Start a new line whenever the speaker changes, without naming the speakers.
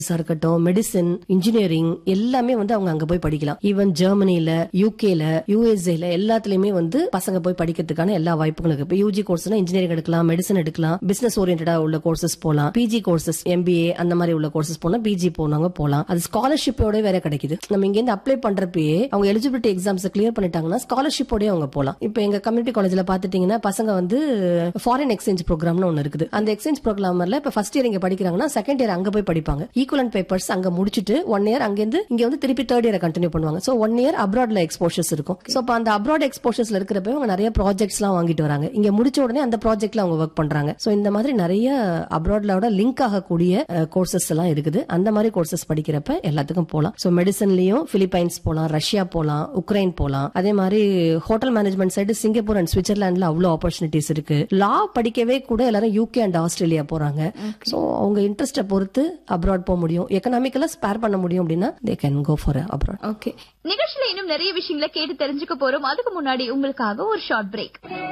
இருக்கட்டும் medicine engineering எல்லாமே வந்து அவங்க அங்க போய் படிக்கலாம் ஈவன் ஜெர்மனில யூகேல யூஎஸ்ஏல எல்லாத்துலயுமே வந்து பசங்க போய் படிக்கிறதுக்கான எல்லா வாய்ப்புகளும் இருக்கு இப்போ யூஜி கோர்ஸ்னா இன்ஜினியரிங் எடுக்கலாம் மெடிசன் எடுக்கலாம் பிசினஸ் ஓரியன்டா உள்ள கோர்சஸ் போலாம் பிஜி கோர்சஸ் எம்பிஏ அந்த மாதிரி உள்ள கோர்சஸ் போனா பிஜி போனவங்க போலாம் அது ஸ்காலர்ஷிப்போட வேற கிடைக்குது நம்ம இங்க இருந்து அப்ளை பண்றப்பயே அவங்க எலிஜிபிலிட்டி எக்ஸாம்ஸ் கிளியர் பண்ணிட்டாங்கன்னா ஸ்காலர்ஷிப்போட அவங்க போலாம் இப்போ எங்க கம்யூனிட்டி காலேஜ்ல பாத்துட்டீங்கன்னா பசங்க வந்து ஃபாரின் எக்ஸ்சேஞ்ச் ப்ரோக்ராம்னு ஒன்னு இருக்குது அந்த எக்ஸ்சேஞ்ச் ப்ரோக்ராம்ல இப்ப ஃபர்ஸ்ட் இயர் இங்க படிக்கிறாங்கன்னா செகண்ட் இயர் அங்க போய் படிப்பாங்க ஈக்குவலன் பேப்பர்ஸ் அங்க முடிச்சிட்டு ஒன் இயர் அங்கிருந்து இங்க வந்து திருப்பி தேர்ட் இயர் கண்டினியூ பண்ணுவாங்க சோ ஒன் இயர் அப்ராட்ல எக்ஸ்போஷர்ஸ் இருக்கும் சோ அப்ப அந்த அப்ராட் எக்ஸ்போஷர்ஸ்ல இருக்கிறப்ப அவங்க நிறைய ப்ராஜெக்ட்ஸ் எல்லாம் வாங்கிட்டு வராங்க இங்க முடிச்ச உடனே அந்த ப்ராஜெக்ட்ல அவங்க ஒர்க் பண்றாங்க சோ இந்த மாதிரி நிறைய அப்ராட்லோட லிங்க் ஆகக்கூடிய கோர்சஸ் எல்லாம் இருக்குது அந்த மாதிரி கோர்சஸ் படிக்கிறப்ப எல்லாத்துக்கும் போலாம் சோ மெடிசன்லயும் பிலிப்பைன்ஸ் போலாம் ரஷ்யா போலாம் உக்ரைன் போலாம் அதே மாதிரி hotel management side Singapore and சுவிட்சர்லாந்துல அவ்வளவு ஆப்பர்ச்சுனிட்டிஸ் இருக்கு லா படிக்கவே கூட எல்லாரும் யூகே அண்ட் ஆஸ்திரேலியா போறாங்க சோ அவங்க இன்ட்ரெஸ்ட பொறுத்து அப்ராட் போக முடியும் எக்கனாமிக்கலா ஸ்பேர் பண்ண முடியும் அப்படின்னா they can go for abroad
okay நிகழ்ச்சியில இன்னும் நிறைய விஷயங்களை கேட்டு தெரிஞ்சுக்க போறோம் அதுக்கு முன்னாடி உங்களுக்காக ஒரு ஷார்ட் பிரேக்